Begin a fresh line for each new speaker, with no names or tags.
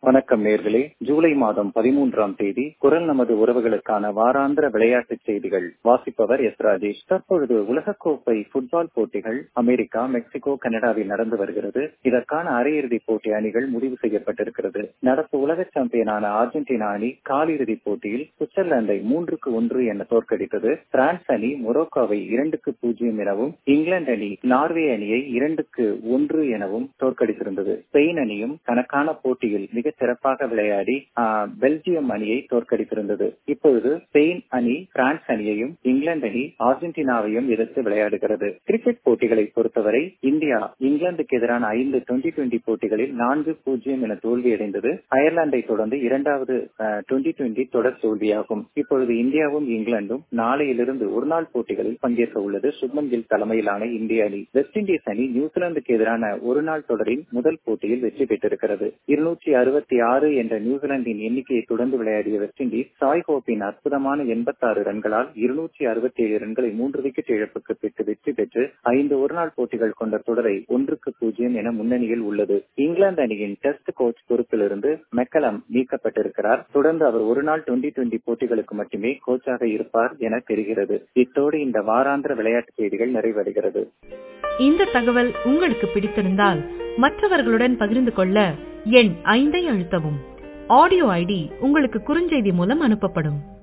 வணக்கம் நேர்களே ஜூலை மாதம் பதிமூன்றாம் தேதி குரல் நமது உறவுகளுக்கான வாராந்திர விளையாட்டுச் செய்திகள் வாசிப்பவர் எஸ் ராஜேஷ் தற்பொழுது உலகக்கோப்பை ஃபுட்பால் போட்டிகள் அமெரிக்கா மெக்சிகோ கனடாவில் நடந்து வருகிறது இதற்கான அரையிறுதிப் போட்டி அணிகள் முடிவு செய்யப்பட்டிருக்கிறது நடப்பு உலக சாம்பியனான அர்ஜென்டினா அணி காலிறுதிப் போட்டியில் சுவிட்சர்லாந்தை மூன்றுக்கு ஒன்று என தோற்கடித்தது பிரான்ஸ் அணி மொரோக்கோவை இரண்டுக்கு பூஜ்ஜியம் எனவும் இங்கிலாந்து அணி நார்வே அணியை இரண்டுக்கு ஒன்று எனவும் தோற்கடித்திருந்தது ஸ்பெயின் அணியும் தனக்கான போட்டியில் மிக சிறப்பாக விளையாடி பெல்ஜியம் அணியை தோற்கடித்திருந்தது இப்பொழுது ஸ்பெயின் அணி பிரான்ஸ் அணியையும் இங்கிலாந்து அணி அர்ஜென்டினாவையும் எதிர்த்து விளையாடுகிறது கிரிக்கெட் போட்டிகளை பொறுத்தவரை இந்தியா இங்கிலாந்துக்கு எதிரான ஐந்து டுவெண்டி டுவெண்டி போட்டிகளில் நான்கு பூஜ்ஜியம் என தோல்வியடைந்தது அயர்லாந்தை தொடர்ந்து இரண்டாவது டுவெண்டி டுவெண்டி தொடர் தோல்வியாகும் இப்பொழுது இந்தியாவும் இங்கிலாந்தும் நாளையிலிருந்து ஒருநாள் போட்டிகளில் பங்கேற்க உள்ளது சுப்மன் கில் தலைமையிலான இந்திய அணி வெஸ்ட் இண்டீஸ் அணி நியூசிலாந்துக்கு எதிரான ஒருநாள் தொடரின் முதல் போட்டியில் வெற்றி பெற்றிருக்கிறது இருநூற்றி அறுபத்தி ஆறு என்ற நியூசிலாந்தின் எண்ணிக்கையை தொடர்ந்து விளையாடிய வெஸ்ட் இண்டீஸ் சாய் ஹோப்பின் அற்புதமான எண்பத்தாறு ரன்களால் இருநூற்றி அறுபத்தி ஏழு ரன்களை மூன்று விக்கெட் இழப்புக்கு பெற்று வெற்றி பெற்று ஐந்து ஒருநாள் போட்டிகள் கொண்ட தொடரை ஒன்றுக்கு பூஜ்ஜியம் என முன்னணியில் உள்ளது இங்கிலாந்து அணியின் டெஸ்ட் கோச் பொறுப்பிலிருந்து மெக்கலம் நீக்கப்பட்டிருக்கிறார் தொடர்ந்து அவர் ஒருநாள் டுவெண்டி டுவெண்டி போட்டிகளுக்கு மட்டுமே கோச்சாக இருப்பார் என தெரிகிறது இத்தோடு இந்த வாராந்திர விளையாட்டு செய்திகள் நிறைவடைகிறது
இந்த தகவல் உங்களுக்கு பிடித்திருந்தால் மற்றவர்களுடன் பகிர்ந்து கொள்ள எண் ஐந்தை அழுத்தவும் ஆடியோ ஐடி உங்களுக்கு குறுஞ்செய்தி மூலம் அனுப்பப்படும்